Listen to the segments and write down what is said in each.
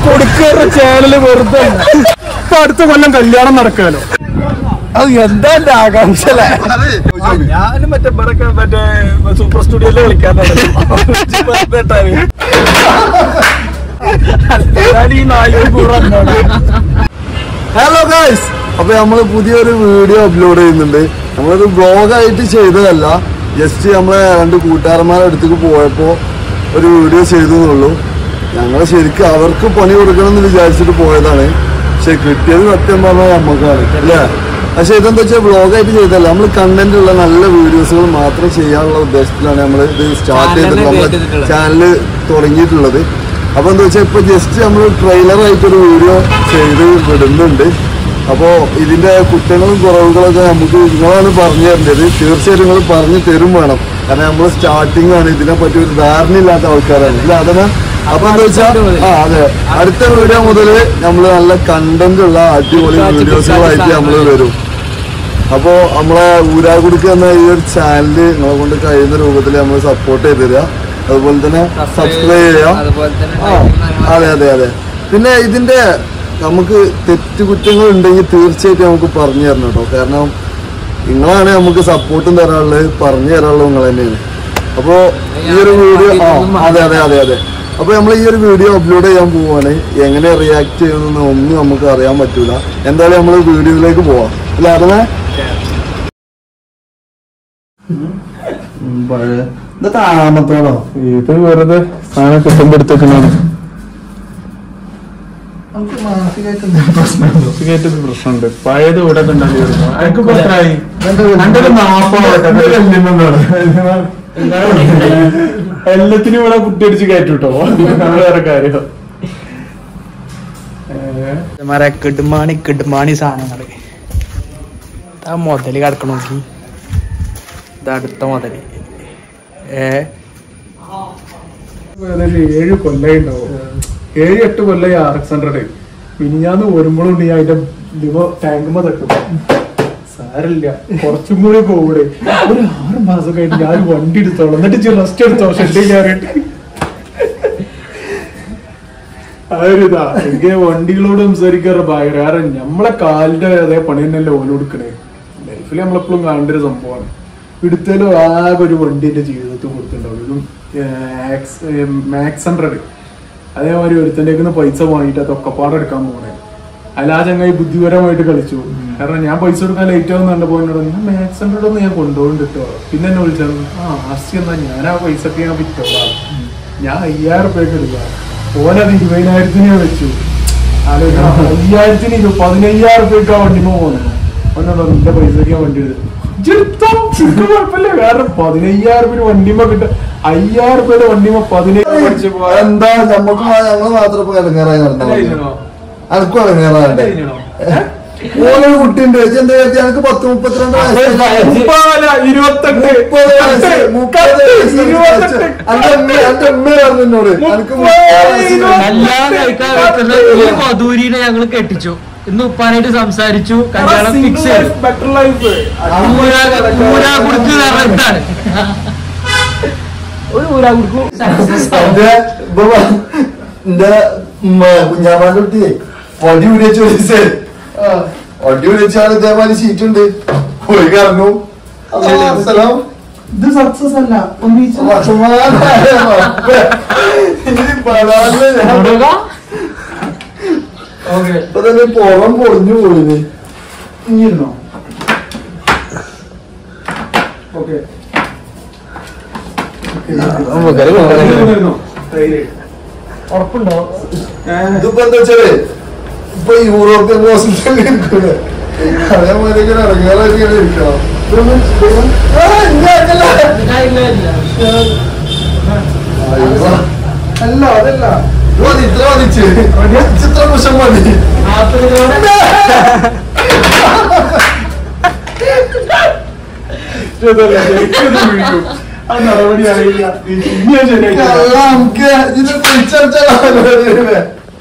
കൊടുക്കേണ്ട ചാനല് വെറുതെ ഇപ്പൊ അടുത്ത കൊല്ലം കല്യാണം നടക്കാലോ അത് എന്താ എന്റെ ആകാംക്ഷ അല്ലേ ഞാനും മറ്റേ ഇവിടൊക്കെ മറ്റേ സൂപ്പർ സ്റ്റുഡിയോയില് കളിക്കാനാണ് ഈ നായിക കൂടെ ഹലോ ഗൈസ് അപ്പൊ നമ്മള് പുതിയൊരു വീഡിയോ അപ്ലോഡ് ചെയ്യുന്നുണ്ട് നമ്മളൊരു ബ്ലോഗ് ആയിട്ട് ചെയ്തതല്ല ജസ്റ്റ് നമ്മളെ രണ്ട് കൂട്ടുകാരന്മാരുടെ അടുത്തേക്ക് പോയപ്പോ ഒരു വീഡിയോ ചെയ്തു എന്നുള്ളൂ ഞങ്ങൾ ശരിക്കും അവർക്ക് പണി കൊടുക്കണം എന്ന് വിചാരിച്ചിട്ട് പോയതാണ് പക്ഷെ കിട്ടിയത് സത്യം പറഞ്ഞാൽ നമുക്കാണ് അല്ലേ പക്ഷെ ഇതെന്താ വെച്ചാൽ ബ്ലോഗായിട്ട് ചെയ്തതല്ല നമ്മൾ കണ്ടന്റ് ഉള്ള നല്ല വീഡിയോസുകൾ മാത്രം ചെയ്യാനുള്ള ഉദ്ദേശത്തിലാണ് നമ്മൾ ഇത് സ്റ്റാർട്ട് ചെയ്തിട്ട് നമ്മളെ ചാനൽ തുടങ്ങിയിട്ടുള്ളത് അപ്പൊ എന്താ വെച്ചാൽ ഇപ്പൊ ജസ്റ്റ് നമ്മൾ ട്രെയിലർ ആയിട്ടൊരു വീഡിയോ ചെയ്ത് വിടുന്നുണ്ട് അപ്പോൾ ഇതിന്റെ കുറ്റങ്ങളും കുറവുകളൊക്കെ നമുക്ക് നിങ്ങളാണ് പറഞ്ഞു തരേണ്ടത് തീർച്ചയായിട്ടും നിങ്ങൾ പറഞ്ഞു തരും വേണം കാരണം നമ്മൾ സ്റ്റാർട്ടിംഗ് ആണ് ഇതിനെ പറ്റി ഒരു ധാരണ ഇല്ലാത്ത ആൾക്കാരാണ് ഇല്ല അതിനെ അപ്പൊ എന്താ വെച്ചാൽ ആ അതെ അടുത്ത വീഡിയോ മുതൽ നമ്മൾ നല്ല കണ്ടന്റ് ഉള്ള അടിപൊളി വീഡിയോസുകളായിട്ട് നമ്മൾ വരും അപ്പോൾ നമ്മളെ ഊരാകുടുക്ക് എന്ന ഈ ഒരു ചാനൽ നിങ്ങളെ കൊണ്ട് കഴിയുന്ന രൂപത്തിൽ നമ്മൾ സപ്പോർട്ട് ചെയ്ത് തരിക അതുപോലെ തന്നെ സബ്സ്ക്രൈബ് ചെയ്യുക അതുപോലെ തന്നെ ആ, അതെ അതെ അതെ പിന്നെ ഇതിന്റെ നമുക്ക് തെറ്റുകുറ്റങ്ങൾ ഉണ്ടെങ്കിൽ തീർച്ചയായിട്ടും നമുക്ക് പറഞ്ഞു തരണം കേട്ടോ കാരണം നിങ്ങളാണ് നമുക്ക് സപ്പോർട്ടും തരാനുള്ളത് പറഞ്ഞു തരാനുള്ളത് നിങ്ങൾ തന്നെയാണ് അപ്പോ ഈ ഒരു വീഡിയോ ആ അതെ അതെ അതെ അതെ അപ്പൊ നമ്മൾ ഈ ഒരു വീഡിയോ അപ്ലോഡ് ചെയ്യാൻ പോവാണ് എങ്ങനെ റിയാക്ട് ചെയ്യുന്ന ഒന്നും നമുക്ക് അറിയാൻ പറ്റൂല എന്തായാലും നമ്മൾ വീഡിയോയിലേക്ക് പോവാം അല്ല അതന്നെ ഇത് താമത്തോളോ ഇത് വെറുതെ സാധനം കിട്ടുമ്പോ എടുത്തേക്കുന്നതാണ് നമുക്ക് മാനസികമായിട്ട് എന്തെങ്കിലും പ്രശ്നമുണ്ടോ മാനസികമായിട്ട് പ്രശ്നമുണ്ട് പഴയത് ഇവിടെ ഉണ്ടാക്കി വരുന്നു അതൊക്കെ ഇപ്പൊ എത്രയായി എന്റെ വലിയ- എന്റെ ഒരു നാപ്പത് എല്ലാത്തിനും ഇവിടെ കുട്ടിയടിച്ച് കയറ്റും കേട്ടോ അത് വേറെ കാര്യം മര കിടുമാണി കിടുമാണി സാധനങ്ങള് ആ മുതല് കിടക്കണ നോക്കി ഇത് അടുത്ത മുതല് ഏ ഏകദേശം ഏഴ് കൊല്ലായി ഉണ്ടാവും ഏഴ് എട്ട് കൊല്ലായി ആർ എക്സ് ഹൺഡ്രഡ് മിനിഞ്ഞാന്ന് വരുമ്പോഴും നീ അതിന്റെ ലിവർ ടാങ്കുമ്പോ തട്ടും സാരില്ല കുറച്ചും കൂടി പോകൂടെ ഒരു ആറ് മാസം കഴിഞ്ഞ് ഞാൻ വണ്ടി എടുത്തോളാം എന്നിട്ട് റെസ്റ്റ് എടുത്തോ ഷെഡിൽ കയറിയിട്ട് അതൊരിതാ എനിക്ക് വണ്ടികളോട് സംസാരിക്കാറ് ഭയങ്കര കാരണം നമ്മളെ കാലിന്റെ അതേ പണി തന്നെയല്ലേ ഓല കൊടുക്കണേ ലൈഫിൽ നമ്മളെപ്പോഴും കാണേണ്ട ഒരു സംഭവമാണ് എടുത്താലും ആകെ ഒരു വണ്ടി എന്റെ ജീവിതത്തിൽ കൊടുത്തിട്ടുണ്ടാവും ഒരു മാക്സ് ഹൺഡ്രഡ് അതേമാതിരി ഒരുത്തൻ്റെ പൈസ വാങ്ങിയിട്ട് അത് ഒക്കപ്പാടെ എടുക്കാൻ പോകണേ അല്ല ആ ചങ്ങായി ബുദ്ധിപരമായിട്ട് കളിച്ചു കാരണം ഞാൻ പൈസ കൊടുക്കാൻ ലേറ്റ് ആവുന്ന കണ്ടപ്പോൾ എന്നോട് ഞാൻ മാക്സ് ഹൺഡ്രഡ് ഒന്ന് ഞാൻ കൊണ്ടുപോകുന്നുണ്ട് കേട്ടോ പിന്നെ എന്നെ വിളിച്ചാൽ ആ ആസ്തി എന്നാ ഞാൻ ആ പൈസ ഒക്കെ ഞാൻ വിറ്റോളാം ഞാൻ അയ്യായിരം റുപ്യക്ക് എടുക്കാം ഓനത് ഇരുപതിനായിരത്തിന് വെച്ചു ആലോചിക്കണം അയ്യായിരത്തിന് ഇത് പതിനയ്യായിരം റുപ്യക്ക് ആ വണ്ടിമ പോകുന്നു അവനോട് നിന്റെ പൈസക്ക് ഞാൻ വണ്ടി എടുത്തു ഇജ്ജെടുത്തോ, ഇജ്ജ് കുഴപ്പമില്ല കാരണം പതിനയ്യായിരം രൂപ വണ്ടിമ കിട്ടും അയ്യായിരം രൂപയുടെ വണ്ടിമ പതിനയ്യായിരം മേടിച്ച് പോയാ എന്താ നമുക്ക് ഞങ്ങൾ മാത്രം ഇപ്പൊ ഇടങ്ങേറായി നടന്നു കഴിഞ്ഞോ? അനക്കും ഇടങ്ങേറാണ്ട് കഴിഞ്ഞോ? ഓനൊരു കുട്ടിയുണ്ട് ഇജ്ജ് എന്താ വിചാരിച്ചത്? അനക്ക് പത്ത് മുപ്പത്തിരണ്ട് വയസ്സായി. മുപ്പതല്ല, ഇരുപത്തെട്ട് മുപ്പത് വയസ്സ് മുപ്പത് കട്ട്, വയസ്സ് ഇരുപത്തെട്ട് അന്റെ അമ്മ അന്റെ അമ്മ പറഞ്ഞു എന്നോട് അനക്ക് മുപ്പത് വയസ്സ് ഇരുപത് കല്യാണം കഴിക്കാൻ വെക്കുന്ന ഈ മധുരിനെ ഞങ്ങൾ കെട്ടിച്ചു ഇന്ന് ഉപ്പാനായിട്ട് സംസാരിച്ചു കല്യാണം ഫിക്സ് ചെയ്തു ബെറ്റർ ലൈഫ് ഊരാ കുടുക്ക് ഇതാണ് ഒരു ഊരാ കുടുക്കും എന്റെ ഇപ്പൊ എന്റെ കുഞ്ഞാമാന്റെ കുട്ടിയെ വടി പിടിച്ചു പോലീസ് വടി പിടിച്ചാൽ ഇതേമാതിരി സീറ്റ് ഉണ്ട് പോയി കറങ്ങും സ്ഥലം ഇത് സക്സസ് അല്ല ഒന്ന് ഇപ്പൊ തന്നെ പുറം പൊളിഞ്ഞു പോയിന് ഇനിയിരുന്നോ ഓക്കെ ഉറപ്പുണ്ടോ ഇതിപ്പോ എന്താ വെച്ചാല് ഇപ്പൊ യൂറോപ്യൻ ഹോസ്പിറ്റലിൽ ഇരിക്കൂലെ അതേമാതിരി ഇങ്ങനെ ഇറങ്ങിയാലും ഇങ്ങനെ ഇരിക്കണം ഇതൊന്നും ആ, ഇങ്ങനെയല്ല. അയ്യോ. അല്ല അതല്ല ഇത് മതി, ഇത്ര മതിച്ച് ചിത്ര നിമിഷം മതി ഇതല്ല, ശരിക്കും ഇത് വിളിക്കും. ആ നടപടി അറിയില്ല ഇനി ഞാൻ ശരിയാക്കി തരാം. അല്ല, നമുക്ക് ഇത് പിടിച്ചടിച്ചാലോ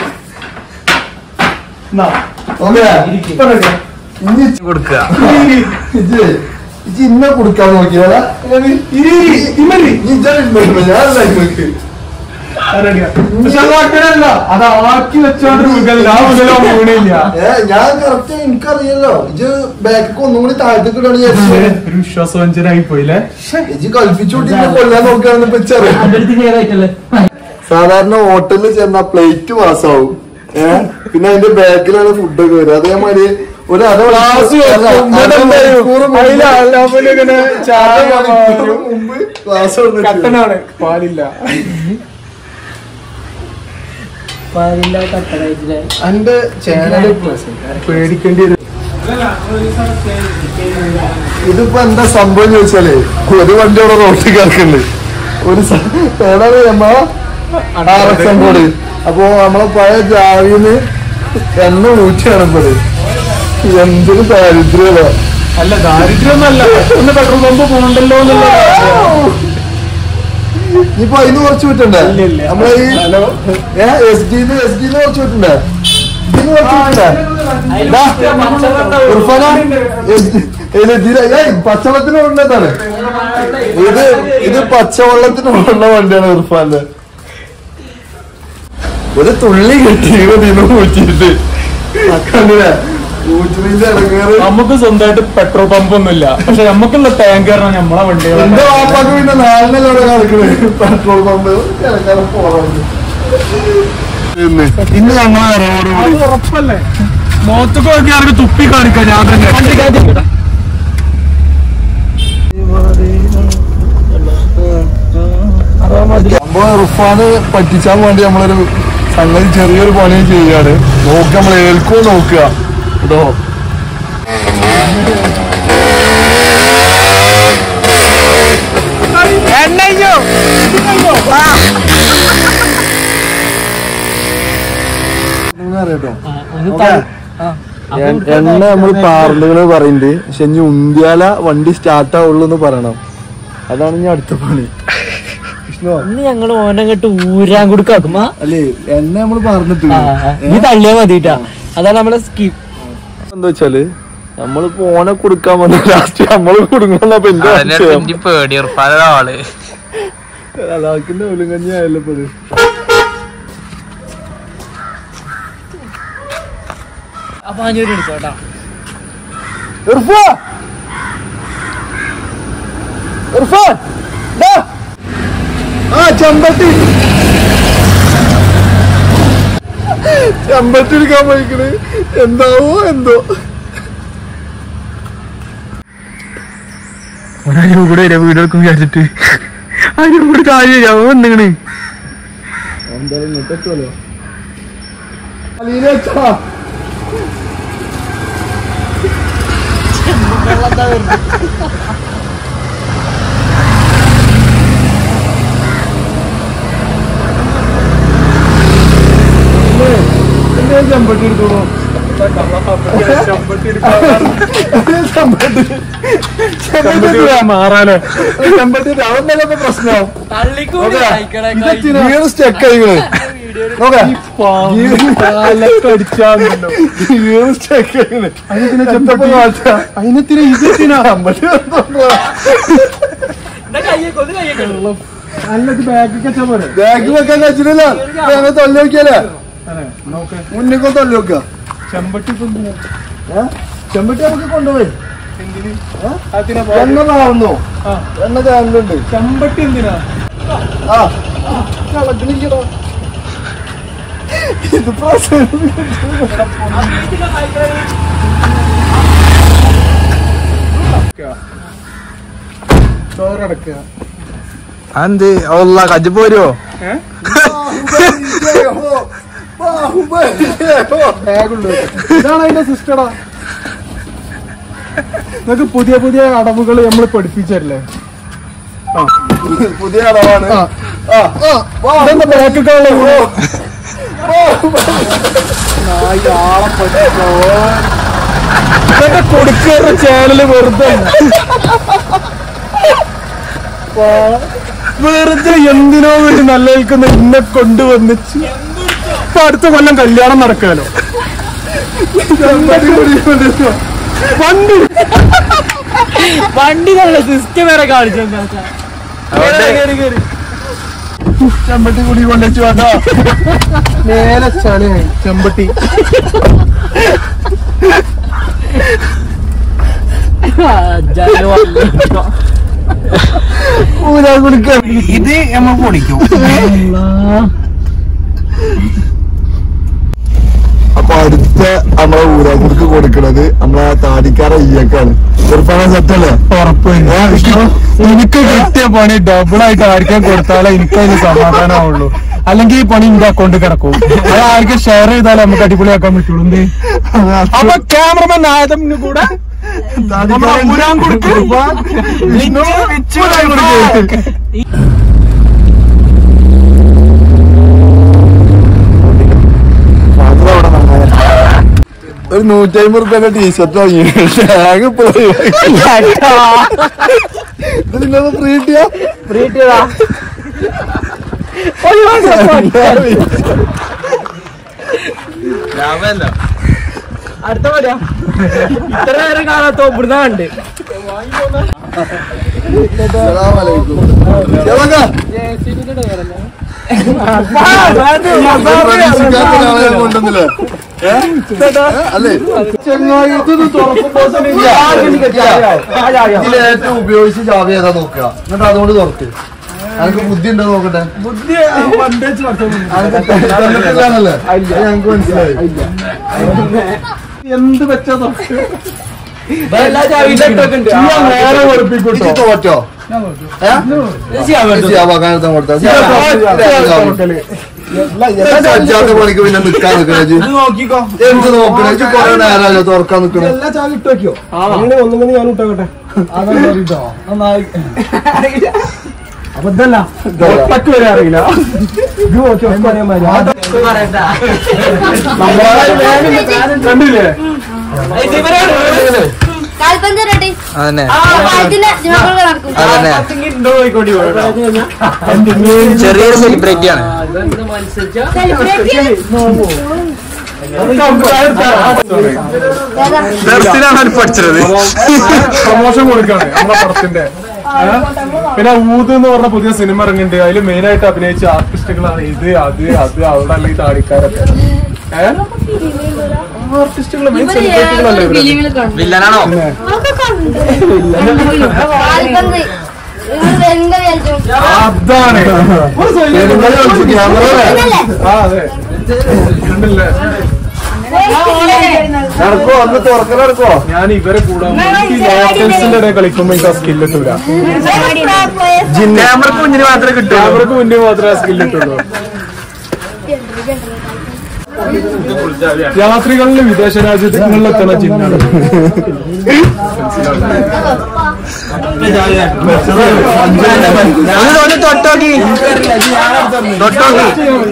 എന്നാ, ഓക്കെ ഇപ്പൊ ready ആ? ഇനി കൊടുക്കുക ഇജ്ജ് ഇജ്ജ് ഇന്നെ കൊടുക്കാൻ നോക്കിയാലാ ഇരി, ഇരി, ഇമരി. ഞാൻ ഉണ്ടാക്കി നോക്ക് റെഡിയാ പക്ഷെ അത് അങ്ങനെയല്ല അത് ആക്കി വെച്ചോണ്ട് മുകളിൽ ആ മുതലോ വീണില്ല ഏ ഞാൻ കറക്റ്റ് എനിക്കറിയല്ലോ ഇജ് ബാക്ക് ഒന്നും കൂടി താഴത്തേക്ക് ഇടാണ് വിചാരിച്ചത് ഒരു വിശ്വാസവഞ്ചനായി പോയില്ലേ ഇജ് കൽപ്പിച്ചുകൊണ്ട് ഇന്നെ കൊല്ലാൻ നോക്കുകയാണെന്ന് ഇപ്പൊ ഇച്ചറിയാം അതിന്റെ അടുത്ത് നേരായിട്ടല്ലേ സാധാരണ ഹോട്ടലിൽ ചെന്ന പ്ലേറ്റ് പാസ്സാവും ഏഹ് പിന്നെ അതിന്റെ ബാക്കിലാണ് ഫുഡൊക്കെ വരും അതേമാതിരി ഒരു അര ക്ലാസ് ഇങ്ങനെ ചായ മാറും. മുമ്പ് ക്ലാസ് കട്ടനാണ് പാലില്ല പാലില്ല കട്ടനായിട്ടില്ലേ എന്റെ ചാനല് പേടിക്കേണ്ടി വരും ഇതിപ്പോ എന്താ സംഭവം ചോദിച്ചാലേ ഒരു വണ്ടി അവിടെ റോട്ടിൽ കിടക്കുന്നുണ്ട് ഒരു സ- ഏതാണ് നമ്മളെ ആർ എക്സ് എംബോർഡ് അപ്പൊ നമ്മളെ പഴയ ജാവിന്ന് എണ്ണ ഊറ്റിയാണ് ഇപ്പൊ ഇത്. എന്തൊരു ദാരിദ്ര്യമല്ല അല്ല ദാരിദ്ര്യമൊന്നല്ല ഒന്ന് പെട്രോൾ പമ്പ് പോകണ്ടല്ലോ എന്നുള്ള ഇനിയിപ്പോ അതിന് കുറച്ച് വിട്ടുണ്ടേ ഇല്ല, ഇല്ല. നമ്മളെ ഈ ഹലോ. എസ് ഡിന്ന് എസ് ഡിന്ന് കുറച്ച് വിട്ടുണ്ടേ ഇതിന് കുറച്ച് വിട്ടുണ്ടേ ദാ, ഇർഫാന, എസ്- ഇതില് ഇതില് ഏയ് പച്ചവെള്ളത്തിന് ഉള്ളതാണ് ഇത് ഇത് പച്ചവെള്ളത്തിന് ഉള്ള വണ്ടിയാണ് ഇർഫാന്റെ ഒരു തുള്ളി കിട്ടി ഇതിന് ഊറ്റിയിട്ട് കണ്ടില്ലേ ഊറ്റുന്നതിന്റെ ഇടങ്ങേറ് നമുക്ക് സ്വന്തമായിട്ട് പെട്രോൾ പമ്പ് ഒന്നുമില്ല പക്ഷെ നമുക്കുള്ള ടാങ്കറാണ് നമ്മളെ വണ്ടികൾ എന്റെ വാപ്പാക്ക് പിന്നെ നാലിനല്ലോടെ നടക്കുന്നത് പെട്രോൾ പമ്പ് ഇടക്കാലം പോറുണ്ട് ഇന്ന് ഞങ്ങളെ റോഡ് അത് ഉറപ്പല്ലേ മുഖത്തൊക്കെ നോക്കി ആർക്ക് തുപ്പി കാണിക്കാം ഞാൻ തന്നെ സംഭവം ഇർഫാന് പറ്റിച്ചാൻ വേണ്ടി നമ്മളൊരു സംഗതി ചെറിയൊരു പണി ചെയ്യാണ് നോക്കുക നമ്മൾ ഏൽക്കോ നോക്കുക കേട്ടോ അറിയട്ടോ ഒന്ന് ഓക്കേ. എണ്ണ നമ്മൾ പാർലുകള് പറയുന്നുണ്ട് പക്ഷെ ഇനി ഉന്തിയാല വണ്ടി സ്റ്റാർട്ട് ആവുള്ളൂ എന്ന് പറയണം അതാണ് ഇനി അടുത്ത പണി വിഷ്ണു ഇന്ന് ഞങ്ങൾ ഓനങ്ങട്ട് ഊരാൻ കൊടുക്കാക്കുമ്പോ അല്ലേ എണ്ണ നമ്മൾ പറഞ്ഞിട്ട് നീ തള്ളിയാ മതിട്ടാ അതാണ് നമ്മളെ സ്കീപ്പ് എന്താ വെച്ചാല് നമ്മളിപ്പോ ഓനെ കൊടുക്കാൻ വന്ന ലാസ്റ്റ് നമ്മള് കൊടുങ്ങുന്നപ്പോ എന്റെ അതിനെ പേടി ഉറപ്പായ ആള് അലാക്കിന്റെ ഒലുങ്കഞ്ഞി ആയല്ലോ ഇപ്പൊ ഇത്. അപ്പൊ അഞ്ഞൂറ് എടുത്തോട്ടാ ഇർഫാ! ഇർഫാ! ദാ! ആ ചെമ്പട്ടി ചെമ്പട്ടി എടുക്കാൻ പോയിക്കണ് എന്താവോ എന്തോ ഒരാളും കൂടെ വീഡിയോ എടുക്കും വിചാരിച്ചിട്ട് അതിന് കൂടെ കാര്യമില്ല വന്നിങ്ങനെ എന്തായാലും ഇങ്ങോട്ട് എത്തുമല്ലോ അലീന വെച്ചോ ചെമ്പട്ടി എടുത്തോളൂ ചെമ്പട്ടി ചെമ്പട്ടി മാറാലോ ചെമ്പട്ടി അതൊന്നല്ല ഇപ്പൊ പ്രശ്നം തള്ളിക്കൂടി ഗിയർ സ്റ്റക്ക് ആയിക്കണ് നോക്കേ അടിച്ചാന്നല്ലോ ഗിയർ സ്റ്റക്ക് ആയിക്കണ് അതിനെ ചെമ്പട്ടി മാറ്റാ അതിനെത്തിനെ ഇതെത്തിനാ ചെമ്പട്ടി എടുത്തോളൂ. നല്ലത് ബാഗൊക്കെ വെച്ചാ പോരെ ബാഗ് വെക്കാൻ കഴിച്ചിട്ടില്ല ഞങ്ങൾ തൊല്ലി നോക്കിയാലേ അതെ നോക്ക് മുന്നിൽ തൊല്ലി നോക്കുക ചെമ്പട്ടി ഇപ്പൊ എന്തിനാ? ഏ? ചെമ്പട്ടി നമുക്ക് കൊണ്ടുപോയി എന്തിന് ഏ? അതിനെ എണ്ണ മാറുന്നു ആ എണ്ണ ചാനലുണ്ട് ചെമ്പട്ടി എന്തിനാ ആ കളക്കണിക്കടോ ഇത് പ്രശ്നം ചോറടക്കുക എന്ത് ഉള്ള കജ്ജ് പോരോ ഏഹ് ബാഗുണ്ട് ഇതാണ് അതിന്റെ സിസ്റ്റടാ നിങ്ങക്ക് പുതിയ പുതിയ അടവുകൾ നമ്മൾ പഠിപ്പിച്ചല്ലേ ആ പുതിയ അടവാണ് ആ. ആ, ആ, വാ. ഇതെന്താ ബാക്കൊക്കെ ഓ, ഓ, ഇതൊക്കെ കൊടുക്കുന്ന ചാനല് വെറുതെ വെറുതെ എന്തിനോ വേണ്ടി നല്ല നിൽക്കുന്ന ഇന്നെ കൊണ്ടുവന്നിച്ച് ഇപ്പൊ അടുത്ത കൊല്ലം കല്യാണം നടക്കാലോ വണ്ടി വണ്ടി നല്ല സിസ്റ്റം വരെ കാണിച്ചു ചെമ്പട്ടി കുടി കൊണ്ടുവച്ചു വേണ്ടോ നേരെ ചളിയായി ചെമ്പട്ടി ഊരാ കുടിക്കാൻ ഇത് നമ്മൾ പൊളിക്കും അപ്പൊ അടുത്ത നമ്മളെ ഊരാക്കുടുക്ക് കൊടുക്കണത് നമ്മളെ താടിക്കാര ഈയക്കാണ് ചെറുപ്പാണ് സെറ്റല്ലേ ഉറപ്പ് എനിക്ക് കിട്ടിയ പണി ഡബിൾ ആയിട്ട് ആർക്കും കൊടുത്താലേ എനിക്ക് അതിന് സമാധാനമാവുള്ളൂ അല്ലെങ്കിൽ ഈ പണി എന്റെ അക്കൗണ്ട് കിടക്കും അത് ആർക്കും ഷെയർ ചെയ്താലേ നമുക്ക് അടിപൊളിയാക്കാൻ പറ്റുള്ളൂ എന്ത് അപ്പൊ ക്യാമറമാൻ ആദമിന് കൂടെ നമ്മളെ ഊരാൻകുടുക്ക് വിഷ്ണു ഊരാൻകുടുക്ക്. ഒരു നൂറ്റമ്പത് റുപ്യന്റെ ടീഷർട്ട് വാങ്ങി ടാഗ് പോയി ഇതില്ലാതെ ഫ്രീ കിട്ടിയാ അടുത്ത പറയാ ഇത്ര നേരം കാണാത്ത ഇവിടുന്ന് കണ്ട് അസ്സലാമലൈക്കും. ചെറുക്കാ, പ്രതീക്ഷിക്കാത്ത ഒരാളെ കൊണ്ടുവന്നില്ലേ? ഏ? ഏ? അല്ലേ ചെങ്ങായി ഇതൊന്നും തുറക്കുമ്പോ തന്നെ ഇല്ല. ഇതിൽ ഏറ്റവും ഉപയോഗിച്ച് ചാവി ഏതാ നോക്കുക എന്നിട്ട് അതുകൊണ്ട് തുറക്ക് അനക്ക് ബുദ്ധി ഉണ്ടോ നോക്കട്ടെ അനക്ക് തന്നിട്ടില്ലാന്നല്ലേ? അത് ഞങ്ങക്ക് മനസ്സിലായി എന്ത് വെച്ചാ എല്ലാ ചാവിയിലിട്ടൊക്കെ നേരെ പഠിപ്പിക്കൂട്ടോ ഇജ്ജ് തോറ്റോ ഏ? ശിയാബാക്കാനത്തെ കൊടുത്താ. അഞ്ചാമത്തെ പണിക്ക് പിന്നെ നിക്കാൻ നിക്കണേ ഇജ്ജ്. നോക്കിക്കോ എന്ത് നോക്കണേ ഇജ്ജ് കൊറേ നേരമല്ലോ തുറക്കാൻ നിക്കണേ എല്ലാ ചാവി ഇട്ട് വെക്കോ അങ്ങനെ ഒന്നും ഞാൻ ഇട്ടോട്ടെ അപ്പൊ ഇതല്ല ഒറ്റക്ക് വരെ അറിയില്ല ഇത് നോക്കി കണ്ടില്ലേ കാൽപന്ത് റെഡി അതന്നെ കാലത്തിന്റെ ജിമ്മകൾ നടക്കും അതന്നെ ചെറിയൊരു സെലിബ്രിറ്റി ആണ് സെലിബ്രേറ്റ് ദർശനാണ് പഠിച്ചത് പ്രമോഷൻ കൊടുക്കാണ് നമ്മളെ പടത്തിന്റെ ഏ? പിന്നെ ഊത് എന്ന് പറഞ്ഞ പുതിയ സിനിമ ഇറങ്ങുന്നുണ്ട് അതിൽ മെയിൻ ആയിട്ട് അഭിനയിച്ച ആർട്ടിസ്റ്റുകളാണ് ഇത് അത് അത് അവിടെ അല്ല ഈ താടിക്കാരൊക്കെ ആർട്ടിസ്റ്റുകൾ മെയിൻ സെലിബ്രിറ്റികളല്ലേ ഇവര് വില്ലനാണോ കാൽപന്ത് നിങ്ങൾ വെങ്ക വിചാരിച്ചു അതാണ് പെരുങ്കളി കളിച്ച് ക്യാമറ ഇതല്ലേ? ആ അതെ കണ്ടില്ലേ നടക്കോ അന്ന് തുറക്കൽ നടക്കോ ഞാൻ ഇവരെ കൂടാൻ ലോക്കൽസിന്റെ ഇടയിൽ കളിക്കുമ്പോ എനിക്ക് ആ സ്കില്ല് കിട്ടൂല ക്യാമറക്ക് മുന്നിൽ മാത്രമേ കിട്ടൂ അവർക്ക് മുന്നേ മാത്രമേ ആ സ്കില്ല് കിട്ടുള്ളൂ യാത്രികളിൽ വിദേശ രാജ്യങ്ങളിലെത്തുന്ന ജിന്നാണ് ഒന്ന് തൊട്ടോക്കി തൊട്ടോക്കി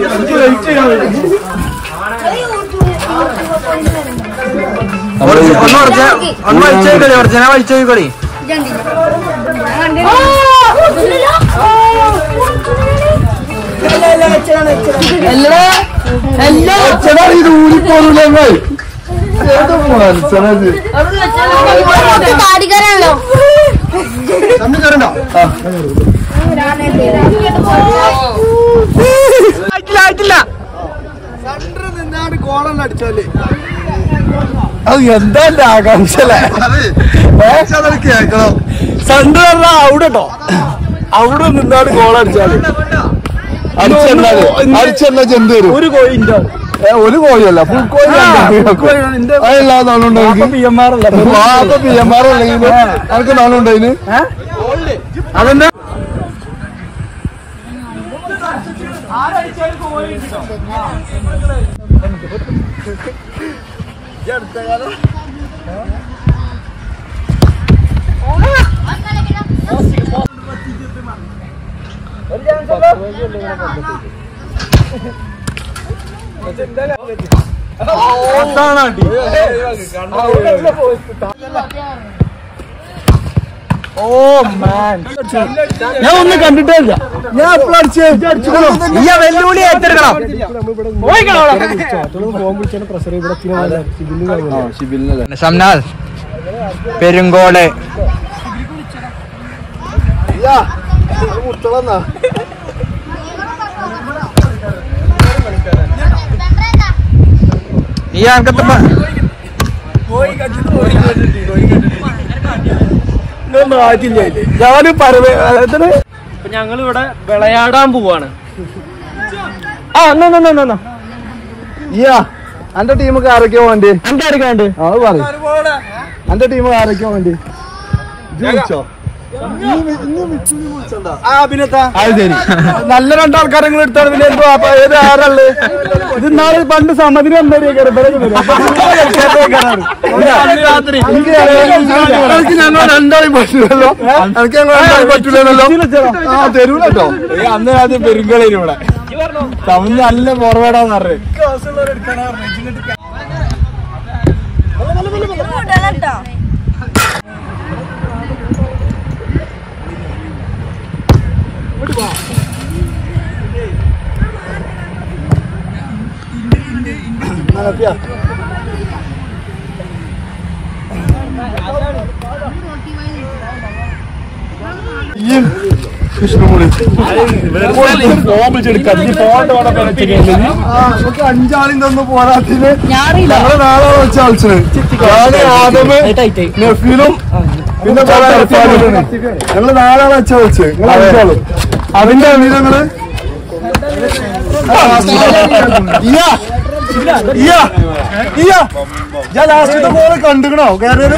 ഒന്ന് കുറച്ച് ഒന്ന് വലിച്ചു കളി കുറച്ച് ഞാൻ വലിച്ചു കളി അച്ഛനാ ഇത് ഊരിപ്പോലൂലേ ഏത് മനസ്സിനത് താടിക്കാരാണല്ലോ ആയിട്ടില്ല ആയിട്ടില്ല അത് എന്താ എന്റെ ആകാംക്ഷ അല്ലേ കേക്കണം സണ്ട് പറഞ്ഞാ അവിടെ കേട്ടോ അവിടെ നിന്നാണ് ഗോൾ അടിച്ചാല് അടിച്ചെന്നാല് അടിച്ചെന്നാ ചെന്ത് വരും ഒരു കോയിന്റെ ഏ, ഒരു കോഴിയല്ല ഫുൾ കോഴി അതല്ലാതെ നാളുണ്ടോ പി എം ആർ അല്ല പി എം ആർ അല്ലെങ്കിൽ എനിക്ക് നാളുണ്ടോ അതിന് അതെന്താ അതാണ് അടി ഓ മാൻ ഞാൻ ഒന്നും കണ്ടിട്ടില്ല ഞാൻ എപ്പോഴും അടിച്ചു വെല്ലുവിളി ഏറ്റെടുക്കണം ഷംനാഥ് പെരുങ്കോട് ഈ അനക്കത്തെ ഞാന് പറവേ അതായത് അപ്പൊ ഞങ്ങൾ ഇവിടെ വിളയാടാൻ പോവാണ് ആ എന്നാ എന്നാ എന്നാ, എന്നാ ഇയ്യാ അന്റെ ടീമൊക്കെ ആരൊക്കെയാ വേണ്ടി എന്താ എടുക്കാണ്ട് ആ അത് പറ അന്റെ ടീം ആരൊക്കെയാ വേണ്ടി ഇജ്ജ് വിളിച്ചോ? അത് ശരി നല്ല രണ്ടാൾക്കാരെ നിങ്ങൾ എടുത്താണ് പിന്നെ എന്തോ അപ്പൊ ഏത് ആരല്ലേ ഇത് നാളെ പണ്ട് സമ്മതിന് എനിക്ക് ഞങ്ങൾ രണ്ടാളെയും പറ്റില്ലല്ലോ എനിക്ക് ഞങ്ങൾ രണ്ടാളെയും പറ്റില്ലല്ലോ ആ തരൂല കേട്ടോ അന്ന് ആദ്യം പെരുങ്കളി ഇവിടെ തമിഴ് നല്ല ഫോർവേഡാന്ന് പറഞ്ഞു നമുക്ക് അഞ്ചാളിൽ നിന്ന് പോരാത്തിന് ഞങ്ങള് നാളെ വെച്ച് കളിച്ചത് ഞാന് ആദമ് നഫീലും പിന്നെ കുറെ ഇർഫാനും. ഞങ്ങള് നാളെ വെച്ച കളിച്ച് നിങ്ങൾ അഞ്ചാളും അതിന്റെ വീരങ്ങള് ഇയ്യാ. ഇയ്യാ. ഇയ്യാ. ഞാൻ ലാസ്റ്റത്തെ പോലെ കണ്ടുകണോ കയറിയത്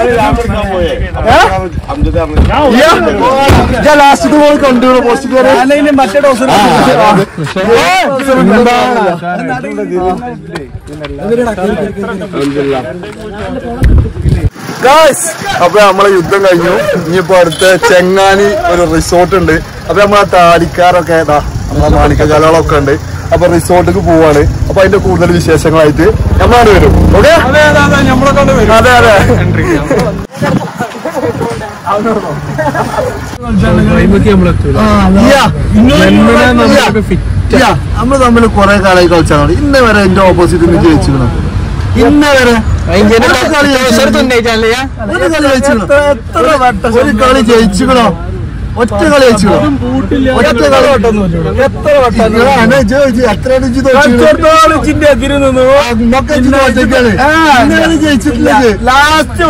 ഞാൻ ലാസ്റ്റത്തെ പോലെ കണ്ടുകണോ പോസ്റ്റ് കയറി മറ്റേ ഡോസ് ഗായ്സ് അപ്പൊ നമ്മളെ യുദ്ധം കഴിഞ്ഞു ഇനിയിപ്പോ അടുത്ത ചെങ്ങാനി ഒരു റിസോർട്ട് ഉണ്ട് അപ്പൊ നമ്മളെ താടിക്കാരൊക്കെ ഏതാ നമ്മളെ മാണിക്കകാലകളൊക്കെ ഉണ്ട് അപ്പൊ റിസോർട്ടിലേക്ക് പോവാണ് അപ്പൊ അതിന്റെ കൂടുതൽ വിശേഷങ്ങളായിട്ട് നമ്മളാണ് വരും ഓക്കെ അതെ അതെ നമ്മൾ തമ്മിൽ കുറെ കാലമായി കളിച്ചാണ് ഇന്ന് വരെ എന്റെ ഓപ്പോസിറ്റ് നിന്ന് ജയിച്ചിരുന്നു ഇന്ന് വരെ ഒരു കളി ജയിച്ചിരുന്നു. ഒരു കളി ജയിച്ചിരുന്നു. ഒരു കളി ജയിച്ചുകളോ ഒറ്റ കളി ജയിച്ചുകളോ ഒറ്റ കളി എത്ര വട്ടം എത്ര ലാസ്റ്റ്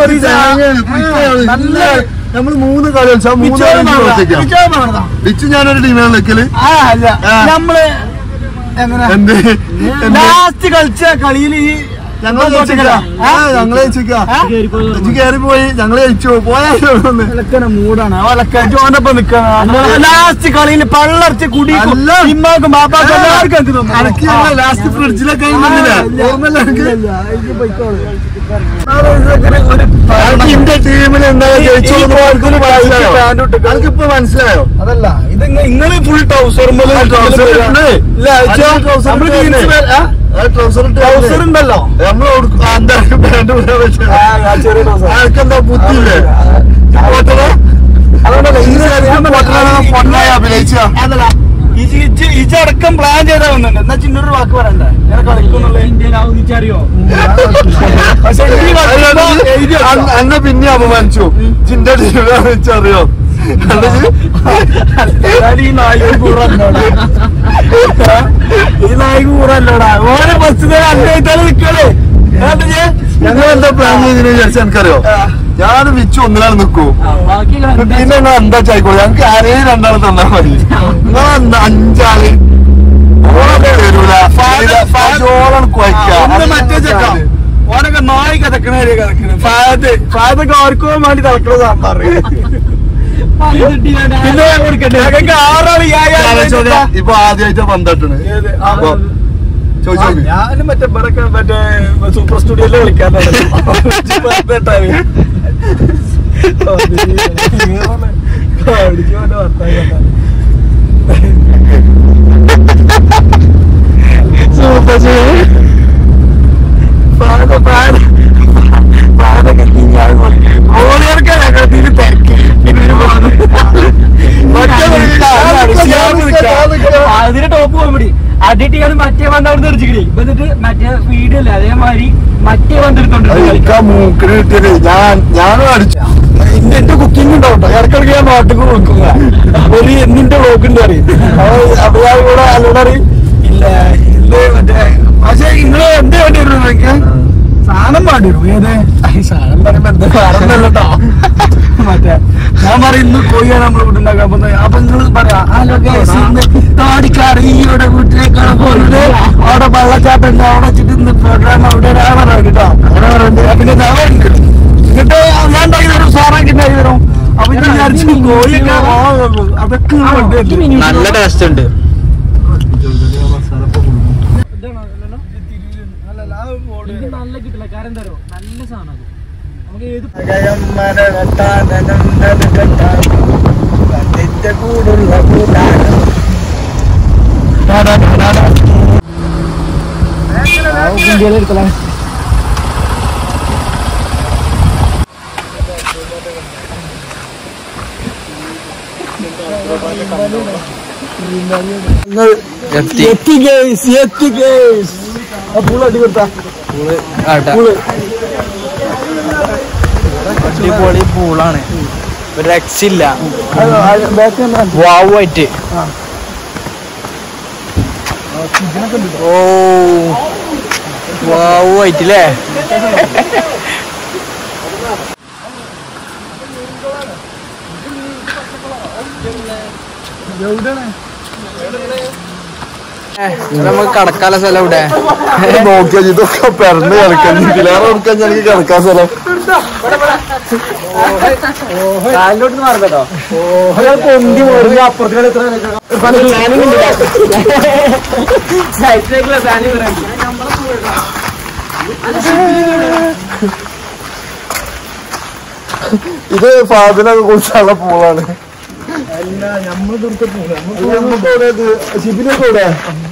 നമ്മൾ മൂന്ന് കളി കളിച്ചാൽ മൂന്ന് കളി ഡിച്ച് ഞാനൊരു ടീമാണ് നിൽക്കല് നമ്മള് എന്ത് ലാസ്റ്റ് കളിച്ച കളിയിൽ ഈ ഞങ്ങൾ ജയിച്ചേക്കാ ഞങ്ങള് ജയിച്ചേക്കാ ഇജ്ജ് കേറി പോയി ഞങ്ങള് ജയിച്ചു പോയാലും മൂടാണ് ഓനൊപ്പം നിക്കാണ് ലാസ്റ്റ് കളിയിൽ പള്ളർച്ച് കുടി അല്ല. ഇമ്മാക്കും ബാപ്പാക്കും എല്ലാവർക്കും എനിക്ക് തന്നു. അനക്ക് ലാസ്റ്റ് ഫ്രിഡ്ജിലൊക്കെ ഓർമ്മല്ല എനിക്ക് എന്റെ ടീമിൽ എന്താ ജയിച്ചു എനിക്കിപ്പോ മനസ്സിലായോ അതല്ല ഇത് നിങ്ങൾ ഫുൾ ട്രൗസർ ട്രൗസർ ഉണ്ടല്ലോ നമ്മൾ പാന്റ് അനക്കെന്താ ബുദ്ധിയില്ലേ പൊന്നായി അഭിനയിച്ച അതല്ല ഇജടക്കം പ്ലാൻ ചെയ്താ വന്നിട്ടുണ്ട് എന്നാ ചിന്നൊരു വാക്ക് പറയണ്ട ഞാൻ കളിക്കുന്നുള്ള അറിയോ പക്ഷെ ഈ കളിക്കുമ്പോ എഴുതി വെച്ചോ. അന്ന- അന്നെ പിന്നെ അപമാനിച്ചു ചിന്റെ ടീമിലാന്ന് വെച്ചറിയോ ഞാൻ ഈ നായിക കൂറല്ലോടാ ഈ നായിക കൂറല്ലോടാ ഓരോ ബസ് അന്വേഷിച്ചാലും നിക്കണേ ഞങ്ങൾ എന്താ പ്ലാൻ ചെയ്തതിന് വിചാരിച്ച എനിക്കറിയോ ഞാൻ വിച്ചു ഒന്നിനാണ് നിക്കൂ പിന്നെ നിങ്ങൾ എന്താ ചായിക്കോളൂ ഞങ്ങൾക്ക് ആരെയും രണ്ടാൾ തന്നാ മതി നിങ്ങൾ എന്താ അഞ്ചാള് ഓളൊക്കെ തരൂല ചോളം ഒന്ന് മറ്റേ ചെക്കാം ഓനൊക്കെ നായി കഥക്കണ കഥക്കണ ഫാദ് ഫാദൊക്കെ ആർക്കോ വേണ്ടി തിളക്കണ സാമ്പാർ പിന്നെ ഞങ്ങൾക്ക് ആറാള് ഇപ്പൊ ആദ്യമായിട്ട് പന്തട്ടാണ് അപ്പൊ ചോദിച്ചോക്ക് ഞാനും മറ്റേ ഇവിടൊക്കെ മറ്റേ സൂപ്പർ സ്റ്റുഡിയോയില് കളിക്കാറുണ്ട് സൂപ്പർ ഓളിയർക്ക് ഞങ്ങൾ തിരി തിരക്കി അതിന് ടോപ്പ് കോമഡി അടിയിട്ടാണ് മറ്റേ വന്ന് അവിടെ നിർച്ചിക്കണേ ഇപ്പൊ എന്നിട്ട് മറ്റേ വീഡിയോ അല്ലേ അതേമാതിരി മറ്റേ വന്നെടുത്തോണ്ട് കളിക്കാൻ മൂക്കിന് കിട്ടിയത് ഞാൻ ഞാനും അടിച്ചു എന്റെ എന്റെ കുക്കിംഗ് ഉണ്ടാവട്ടോ ഇടക്കിടക്ക് ഞാൻ നാട്ടിൽ കൊടുക്കുക ഒരു എന്നിന്റെ വ്ളോഗ് ഉണ്ട് അറിയും അപ്പൊ ഞാൻ കൂടെ അല്ലോട് അറിയും ഇല്ല ഇല്ല മറ്റേ പക്ഷെ നിങ്ങള് എന്ത് വേണ്ടി വരും ഏത് സാധനം പറയുമ്പോ എന്താ വേറൊന്നല്ലട്ടോ മറ്റേ ഞാൻ പറയും ഇന്ന് കോഴിയാണ് നമ്മൾ വീട്ടുണ്ടാക്കാൻ പോകുന്നത് അപ്പൊ നിങ്ങൾ പറയാ ഹലോ ഗൈസ് ഇന്ന് താടിക്കാർ ഈയുടെ വീട്ടിലേക്കാണ് പോകുന്നത് അവിടെ വെള്ളച്ചാട്ടം ഉണ്ട് അവിടെ വെച്ചിട്ട് ഇന്ന് പ്രോഗ്രാം അവിടെ ഒരാളാണ് കേട്ടോ അങ്ങനെ പറയുന്നത് പിന്നെ ഞാൻ വരുന്നുണ്ട്. എന്നിട്ട് ഞാൻ ഉണ്ടാക്കി തരും സാറാക്കി ഉണ്ടാക്കി തരും അപ്പൊ ഇത് വിചാരിച്ചു കോഴിയൊക്കെ അതൊക്കെ കൊണ്ടുവരും. നല്ല ടേസ്റ്റ് ഉണ്ട് നല്ല കിട്ടില്ല കാരണം തരോ നല്ല സാധനം അത് നമുക്ക് ഏത് കൂടുള്ള കൂട്ടാണ് എത്തി ഗേസ് എത്തി ഗേസ് പുള്ള അടി കൊടുത്താ പുള് അടിപൊളി പൂളാണ് ഒരു രക്ഷയില്ല ബാക്ക് വാവായിട്ട് ഓ വാവായിട്ടില്ലേ നമുക്ക് കടക്കാല സ്ഥലം ഇവിടെ നോക്കിയാ ഇതൊക്കെ പെരണ്ട് കിടക്കാൻ ഇതിലേറെ കൊടുക്കാൻ എനിക്ക് കിടക്കാൻ സ്ഥലം കാലിലോട്ട് മാറുന്നോ പൊന്തി മുറിഞ്ഞ അപ്പുറത്തേക്ക് എത്ര സൈറ്റിലേക്കുള്ള പ്ലാനിങ് ഇത് ഫാദിനൊക്കെ കുറിച്ചുള്ള പൂളാണ് ഷിബിനൊക്കെ ഇവിടെ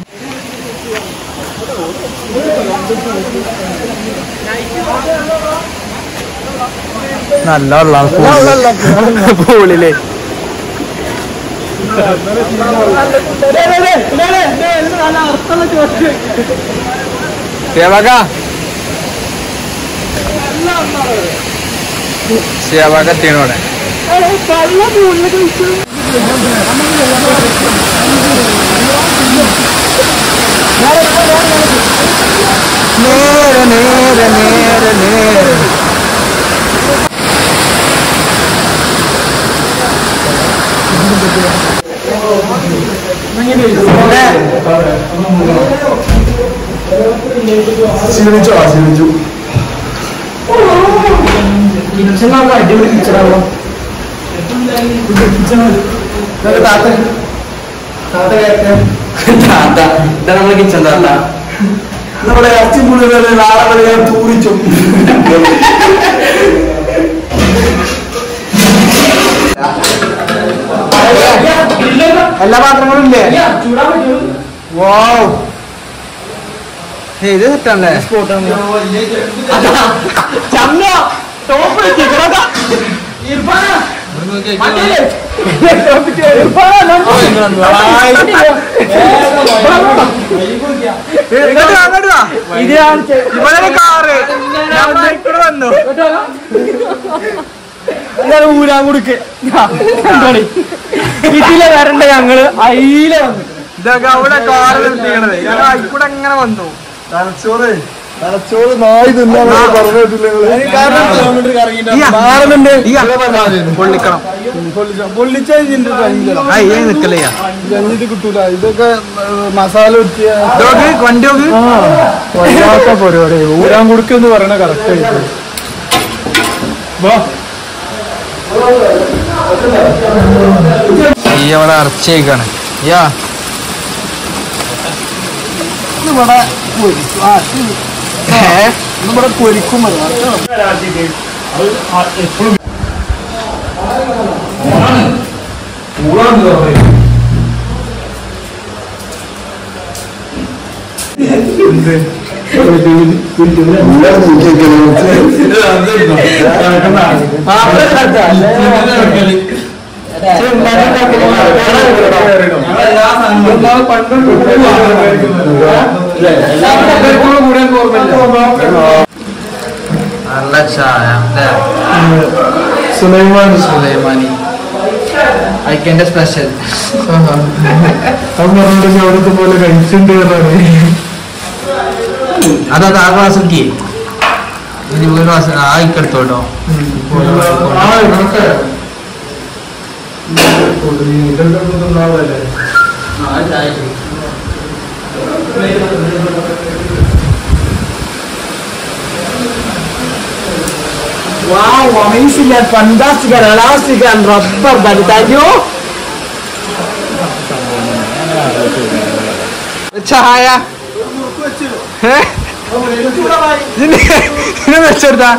നല്ല വെള്ളമാണ് പൂളില് സേവക സേവക എത്തിയണോടെ നേരെ നേരെ നേരെ നേരെ ക്ഷീണിച്ചോ ആ, ക്ഷീണിച്ചു അടിപൊളി പിക്ചറാണോ താത്ത ഇതാ നമ്മളെ കിച്ചൺ താത്ത നമ്മുടെ ഇറച്ചി മുഴുവൻ നാളെ വരെ ഞാൻ തൂറിച്ചു എല്ലാ പാത്രങ്ങളും ഇല്ലേ വാവ് ഏയ്, ഇത് സെറ്റാണല്ലേ ഇവിടെ കാറ് ഇവിടെ വന്നു ഊരാൻ കൊടുക്ക് ഇതിലെ വരണ്ട ഞങ്ങള് അയിലെ വന്നു ഇതൊക്കെ അവിടെ കാറ് നിർത്തിക്കണത് ഇവിടെ എങ്ങനെ വന്നു തലച്ചോറ് തലച്ചോറ് നായി തിന്നാൻ പറഞ്ഞു പൊള്ളിക്കണം പൊള്ളിച്ച ഇതിന്റെ ട്രെയിനിലാണ് അയ്യേ നിക്കലേ ഇത് കിട്ടൂല ഇതൊക്കെ ഏഹ്, മസാല വെട്ടിയ വണ്ടി നോക്ക് വല്ലാത്ത പരിപാടി ഊരാൻ കൊടുക്കെന്ന് പറയണ കറക്റ്റ് ആയിട്ട് ഈ അവിടെ അറച്ചേക്കാണ് യാ ഇവിടെ പൊരിക്കും. ആ, ഇത് ഏ? ഇവിടെ പൊരിക്കും അത്. നല്ല ചായ സുലൈമാൻ സുലൈമാനി ഐക്കന്റെ സ്പെഷ്യൽ അവൻ പറഞ്ഞിട്ട് അവിടുത്തെ പോലെ കഴിച്ചിട്ടുണ്ട് എന്നാണ് അതാ ആ ക്ലാസ് നോക്കി ഇരുപത് മാസം ആ ഇക്കെടുത്തോട്ടോ ആ ഇതൊക്കെ ഇതൊക്കെ തിന്നാളല്ലേ Wow, amazing and fantastic and elastic and rubber band. Thank you. ചായ ഇതിനെ വെച്ചെടുത്താ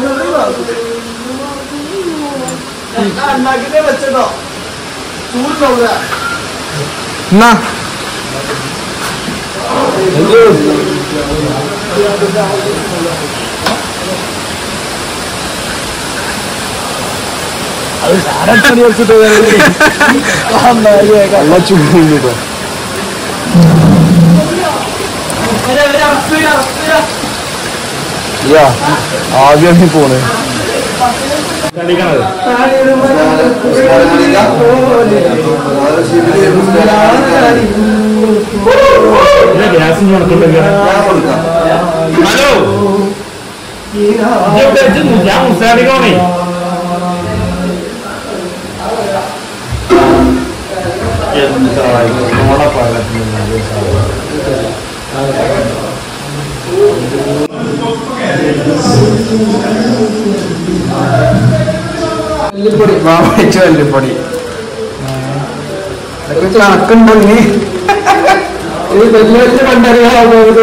എന്നാ നല്ല ചൂടുണ്ടോ യാ ആദ്യമാണ് ഈ പോണേ ഹലോ ഞാൻ മുസാഡിക്കോണേ വല്ലിപ്പൊടി വാങ്ങിച്ച വല്ലിപ്പൊടി അതൊക്കെ കണക്കുണ്ടോ നീ ഈ വലിയ വലിയ പണ്ടറിയാവുന്നത്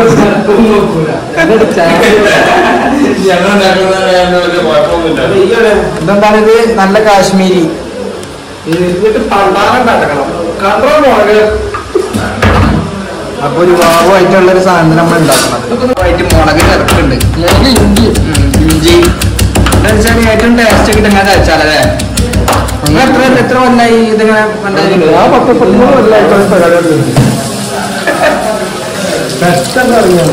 ഇതെന്താണ് ഇത് നല്ല കാശ്മീരി എന്നിട്ട് പണ്ടാരം കടക്കണം കണ്ടോ മോളെ അപ്പൊ ഒരു വാവായിട്ടുള്ള ഒരു സാധനം നമ്മൾ ഉണ്ടാക്കണം ആയിട്ട് മുളക് ചേർക്കുന്നുണ്ട് ഇഞ്ചി ഇഞ്ചി എന്താ വെച്ചാൽ ഏറ്റവും ടേസ്റ്റ് കിട്ടുന്നത് വെച്ചാലേ നിങ്ങൾ എത്ര എത്ര കൊല്ലായി ഇതിങ്ങനെ കണ്ടത് ആ പത്ത് പതിമൂന്ന് കൊല്ലായിട്ടുള്ള പരിപാടി പെട്ടെന്ന് അറിയാം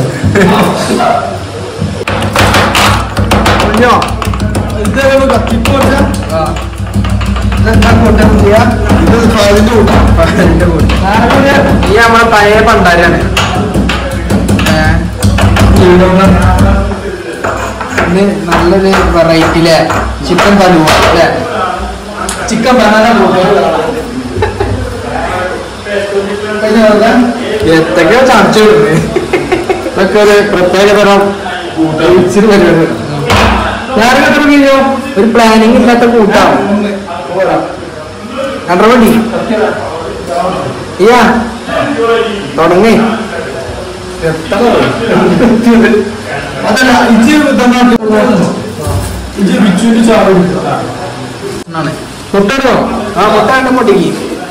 കുഞ്ഞോ ഇതേപോലെ കത്തിപ്പോച്ച ഇതെന്താ കൂട്ടം ചെയ്യാ ഇത് അതിന്റെ കൂട്ടം അതിന്റെ കൂട്ടം ഈ നമ്മളെ പഴയ പണ്ടാരാണ് ഇത് നല്ലൊരു വെറൈറ്റിയിലെ ചിക്കൻ തലുവ അല്ലേ ചിക്കൻ ബനാന എത്തൊക്കെയോ ചർച്ച ഇതൊക്കെ ഒരു പ്രത്യേക തരം ഇച്ചിരി പരിപാടി ഞാനൊക്കെ എത്ര കഴിഞ്ഞോ ഒരു പ്ലാനിങ് ഇല്ലാത്ത കൂട്ടാണ് കണ്ടോ വണ്ടി ഇയ്യാ തുടങ്ങി അതല്ല ഇജ്ജ് തന്നാട്ട് ഇജ്ജ് ബിച്ചുവിന്റെ ചാറ് മുട്ടടോ ആ മുട്ട കണ്ട മുട്ടിക്ക്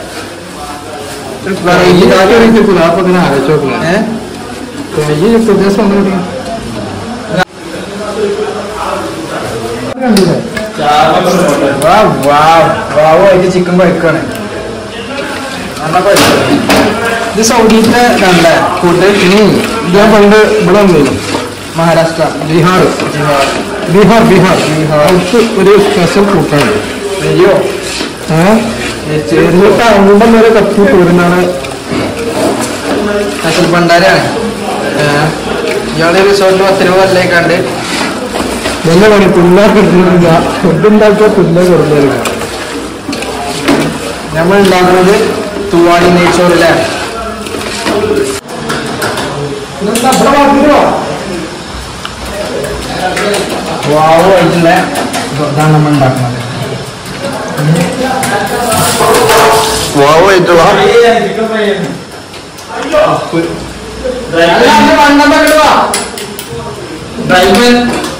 വാവായിട്ട് ചിക്കൻ കഴിക്കാണ് നല്ല കഴിക്കാണ് ഇത് സൗദിയിലത്തെ നല്ല കൂട്ട് ഞാൻ പണ്ട് ഇവിടെ വന്നിരുന്നു മഹാരാഷ്ട്ര ബീഹാർ ബീഹാർ ബീഹാർ ബീഹാർ ഒരു സ്പെഷ്യൽ കൂട്ടാണ് അയ്യോ ചേർന്നിട്ട് അമ്പം വരെ കത്തി പോരുന്നാണ് സ്പെഷ്യൽ ഭണ്ഡാരാണ് ഇയാളെ റിസോർട്ടിൽ പത്ത് രൂപ അല്ലേക്കാണ്ട് നല്ല പണി പിള്ളേർക്ക് കിട്ടുന്നില്ല ഫുഡ് ഉണ്ടാക്കിയ പിള്ളേർ കൊടുക്കുക നമ്മൾ ഉണ്ടാക്കുന്നത് തുവാടി നെയ്ച്ചോറിലെ വാവ് ആയിട്ടുള്ള ഇതാണ് നമ്മൾ ഉണ്ടാക്കുന്നത് വാവായിട്ടുള്ള ഡ്രൈവർ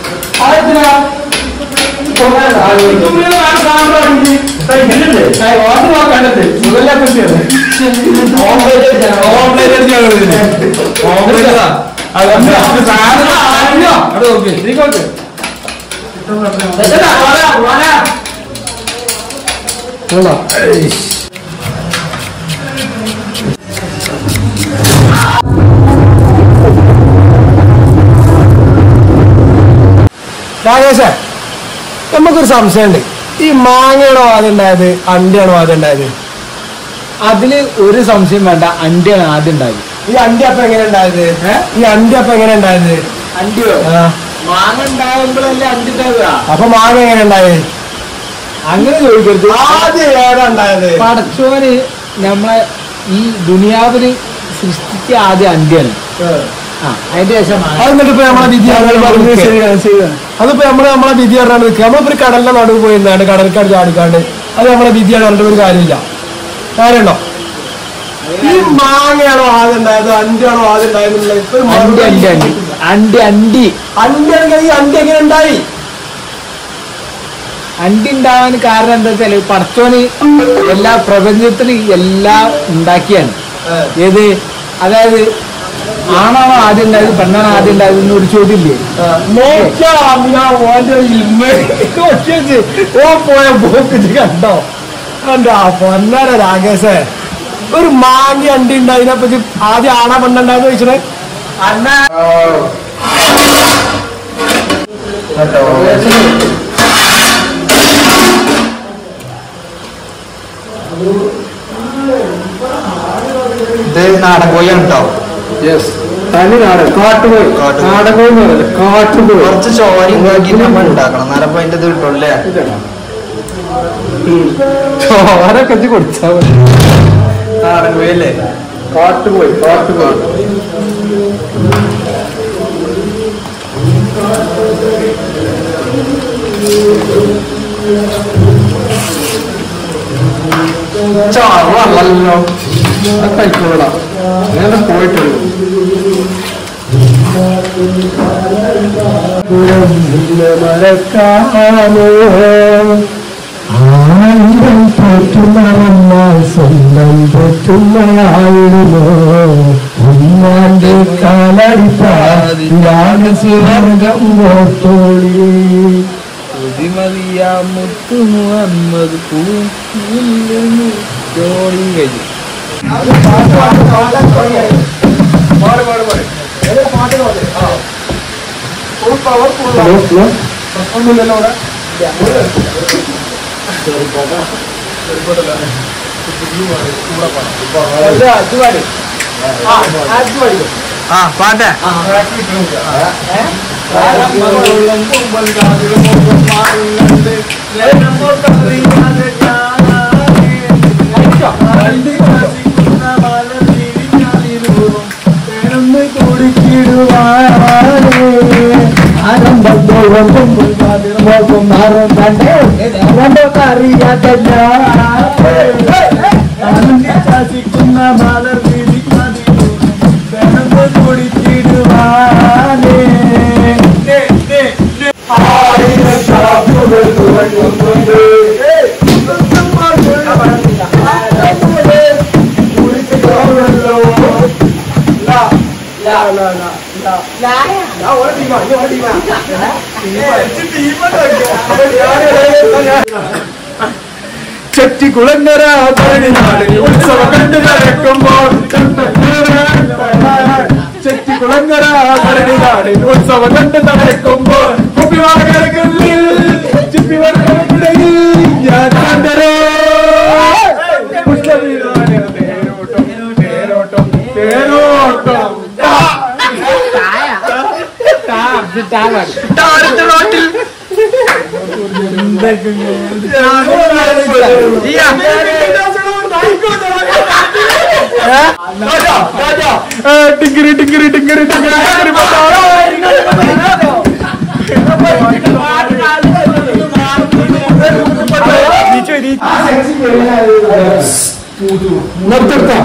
രാകേഷേ നമുക്കൊരു സംശയമുണ്ട് ഈ മാങ്ങയാണോ ആദ്യം ഉണ്ടായത് അണ്ടിയാണോ ആദ്യം ഉണ്ടായത് അതില് ഒരു സംശയം വേണ്ട അണ്ടിയാണ് ആദ്യം ഉണ്ടായത് ഈ അണ്ടി അപ്പം എങ്ങനെ ഉണ്ടായത് ഈ അണ്ടി അപ്പം എങ്ങനെ ഉണ്ടായത് അണ്ടിയോ മാങ്ങ ഉണ്ടാകുമ്പോഴല്ലേ അണ്ടിണ്ടാവുക അപ്പൊ മാങ്ങ എങ്ങനെ ഉണ്ടായേ അങ്ങനെ ചോദിക്കരുത് ആദ്യം ഏതാ ഉണ്ടായത് പടച്ചോന് നമ്മളെ ഈ ദുനിയാവിന് സൃഷ്ടിച്ച ആദ്യം അന്ത്യാണ് ആ അതിന്റെ ശേഷം മാങ്ങ. അത് എന്നിട്ട് ഇപ്പൊ നമ്മളെ വിധി പറഞ്ഞത് ശരിയാണ് ശരിയാണ് അതിപ്പോ നമ്മള് നമ്മളെ വിധി പറഞ്ഞാൽ നിൽക്കുക നമ്മളിപ്പോ ഒരു കടലിന്റെ നടുവ് പോയി നിന്നാണ്ട് കടൽക്കാട് ചാടിക്കാണ്ട് അത് നമ്മളെ വിധിയാണ് പറഞ്ഞിട്ട് ഒരു കാര്യമില്ല കാര്യമുണ്ടോ ഈ മാങ്ങയാണോ ആദ്യം ഉണ്ടായത് അണ്ടിയാണോ ആദ്യം ഉണ്ടായതെന്നുള്ള ഇപ്പൊ ഒരു അണ്ടി മറുപടി അണ്ടി അണ്ടി അണ്ടി അണ്ടി അണ്ടിയാണെങ്കിൽ ഈ അണ്ടി എങ്ങനെ ഉണ്ടായി അണ്ടി ഉണ്ടാവാൻ കാരണം എന്താ വെച്ചാല് പടച്ചോന് എല്ലാ പ്രപഞ്ചത്തിന് എല്ലാം ഉണ്ടാക്കിയാണ് ഏത് അതായത് ആണാണോ ആദ്യം ഉണ്ടായത് പെണ്ണാണോ ആദ്യം ഉണ്ടായത് എന്നൊരു ചോദ്യമില്ലേ നോക്കാം ഞാൻ ഓന്റെ ഇമ്മ നോക്കിയത് ഓ പോയ പോക്കിച്ച് കണ്ടോ എന്റെ ആ പൊന്നാര രാകേശേ ഒരു മാങ്ങി അണ്ടി ഉണ്ടായതിനപ്പോ ഇത് ആദ്യം ആണാ പെണ്ണുണ്ടായെന്ന് ചോദിച്ചത് അന്ന ഇത് നാടൻ കോഴിയാണ് കേട്ടോ തനി നാടൻ കാട്ടുപോയി കാട്ടുപോയി. നാടകോയി എന്നല്ല കാട്ടുപോയി കുറച്ച് ചോര ഉണ്ടാക്കി നമ്മൾ ഉണ്ടാക്കണം എന്നാലപ്പോ അതിന്റെ ഇത് കിട്ടുമല്ലേ ചോരൊക്കെ ഇജ്ജ് കൊടുത്താ മതി നാടൻ കോഴിയല്ലേ കാട്ടുപോയി കാട്ടുപോയി ചാവല്ലോ കഴിക്കോളാ അങ്ങനെ പോയിട്ടുള്ളൂ മരക്കാമോ ആയിരം പോറ്റുന്നവന്ന സ്വന്തം പോറ്റുന്നയാളിലോ ഉമ്മാന്റെ കാലടിപ്പാണ് സ്വർഗം ഓർത്തോളി മുത്തു മുഹമ്മദ് ജോളി കഴിഞ്ഞു ആ പാട്ടെ ചെറ്റിക്കുളങ്ങര പഴനിനാട് ഉത്സവം കണ്ടു നടക്കുമ്പോൾ ചെറ്റിക്കുളങ്ങര പഴനിനാട് ഉത്സവം കണ്ടു നടക്കുമ്പോൾ കുപ്പിവാടകളിൽ ചിപ്പിവാടകൾക്കിടയിൽ ഞാൻ കണ്ടരോ പുഷ്പവീരാണ് തേരോട്ടം തേരോട്ടം തേരോട്ടം ടിങ്കരി ടിങ്കരി ടിങ്കരി ടിങ്കരി ടിങ്കരി നിർത്തിർത്താം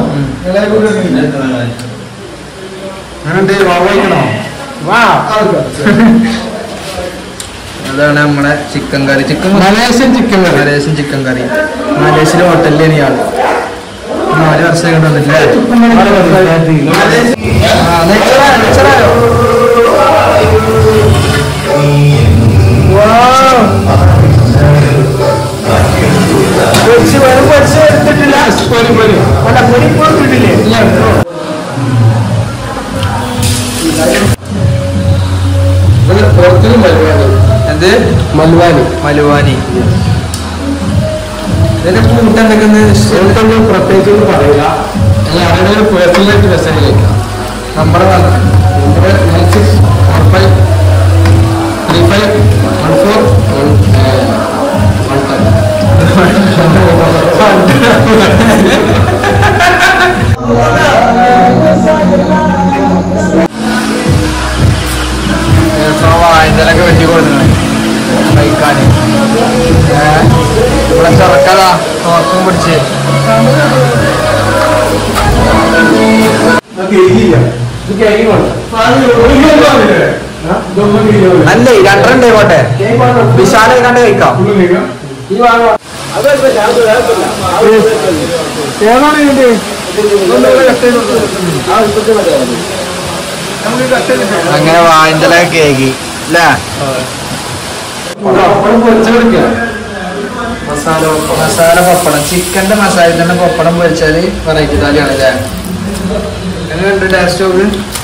അതാണ് നമ്മുടെ chicken curry chicken Malaysian chicken curry Malaysian chicken curry മലേഷ്യയിലെ ഹോട്ടലിലാണ് ഇയാൾ നാല് വർഷം കൊണ്ട് വന്നിട്ടില്ലേ ആ, നെയ്ച്ചോറായോ? നെയ്ച്ചോറായോ? പൊരിച്ച് വരും പൊരിച്ച് എടുത്തിട്ടില്ല പൊരി പൊരി അല്ല പൊരി പോയിട്ടില്ലേ എന്ത് മൽവാനി മലുവാനി ഇതിന്റെ കൂട്ടം എന്തൊക്കെ ഒന്നും പ്രത്യേകിച്ച് ഒന്നും പറയില്ല അല്ല അവരുടെ പേഴ്സണലായിട്ട് മെസ്സേജ് അയക്കാം നമ്മുടെ നമ്മുടെ മനസ്സിൽ ഉറപ്പായി വായന്തലൊക്കെ വെട്ടി കൊടുക്കുന്നത് കഴിക്കാൻ ഇവിടെ ചെറുക്കതാ തോർക്കും പിടിച്ച് അല്ലേ രണ്ടെണ്ണേ പോട്ടെ വിശാല കണ്ട് കഴിക്കാം ഏതാണ് ഇതിന്റെ അങ്ങനെ വായന്തല കേക്ക് അല്ലേ മസാല മസാല പപ്പടം ചിക്കന്റെ മസാല തന്നെ പപ്പടം പൊരിച്ചാല് വെറൈറ്റി താലിയാണ് അല്ലേ എങ്ങനെയുണ്ട് ടേസ്റ്റ് നോക്ക്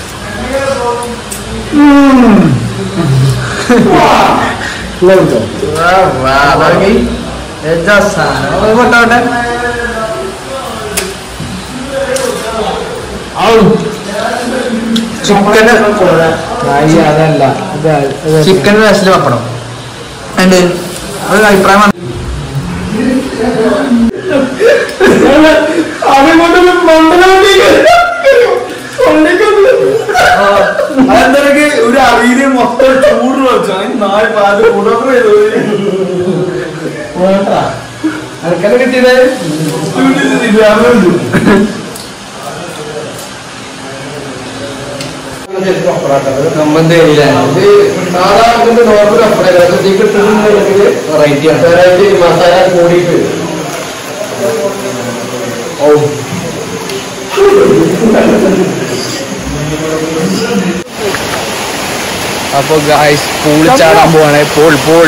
വാ, വാ, അതൊക്കെ എന്താ സാധനം അത് പൊട്ടോട്ടെ ചിക്കന് അതല്ല ചിക്കൻ റൈസിൽ വെക്കണം ഉണ്ട് ഒരു അഭിപ്രായം അതെന്തൊക്കെ ഒരു അവിയില് മൊത്തം ചൂട് വെച്ചാ നാല് പാല് കുടമ്പ് ആർക്കെല്ലാം കിട്ടിയത് മസാല കൂടിയിട്ട് അപ്പൊ ഗായ്സ് പൂൾ ചാടാൻ പോവാണ് പോൾ പോൾ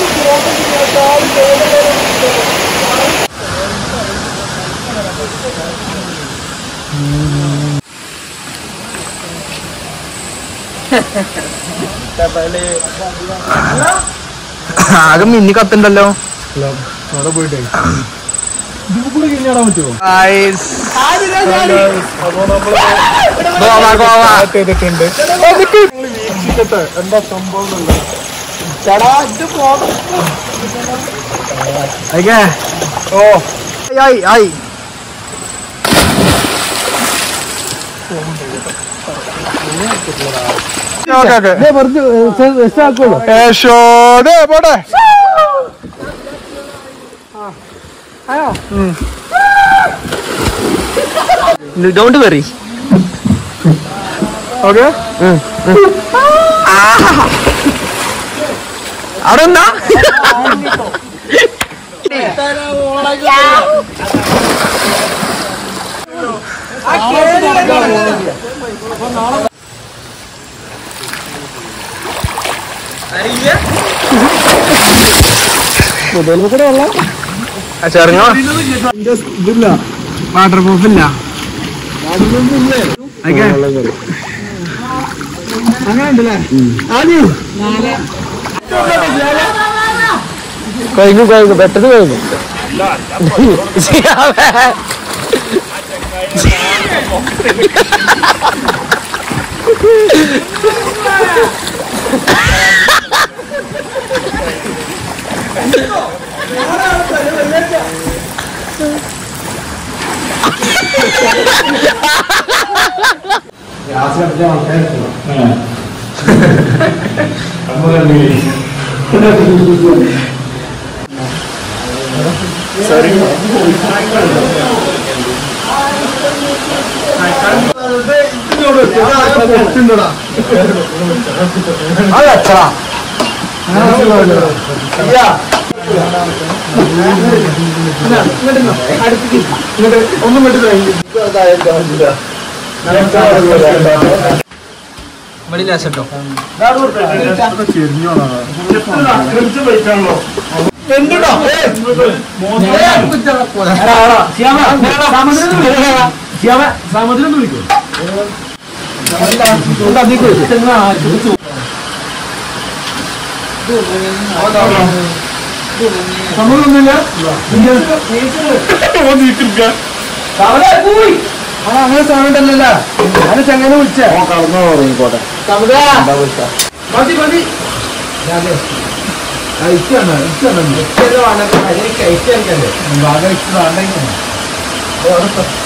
ആകെ മിന്നി കത്തുണ്ടല്ലോ അവിടെ പോയിട്ടേ ഇതിൽ കൂടെ കഴിഞ്ഞാടാൻ പറ്റുമോ ഗായ്സ് ഗോവ ഗോവ ചെയ്തിട്ടുണ്ട് വീക്ഷിക്കട്ടെ എന്താ സംഭവം എന്നുള്ളത്. ഓക്കെ ഓ ആയി ആയി ഓക്കെ ഓക്കെ യശോദേ പോട്ടെ ഡോണ്ട് വെറി ഓക്കെ അവിടെ എന്താ ചെറുങ്ങ ഇതില്ല വാട്ടർ പ്രൂഫ് ഇല്ല കഴിഞ്ഞു കഴിഞ്ഞു പെട്ടെന്ന് കഴിഞ്ഞു അത് അച്ഛാ ഒന്നും പറ്റില്ല ഇവിടെ ലാശട്ടോ സമുദ്രം വിളിക്കും സമുദ്രമൊന്നുമില്ല അങ്ങനെ സാധനം അങ്ങനെ ചങ്ങനെ വിളിച്ചേ മതി മതി കഴിച്ചാണ് കഴിച്ചാണ് കഴിച്ചു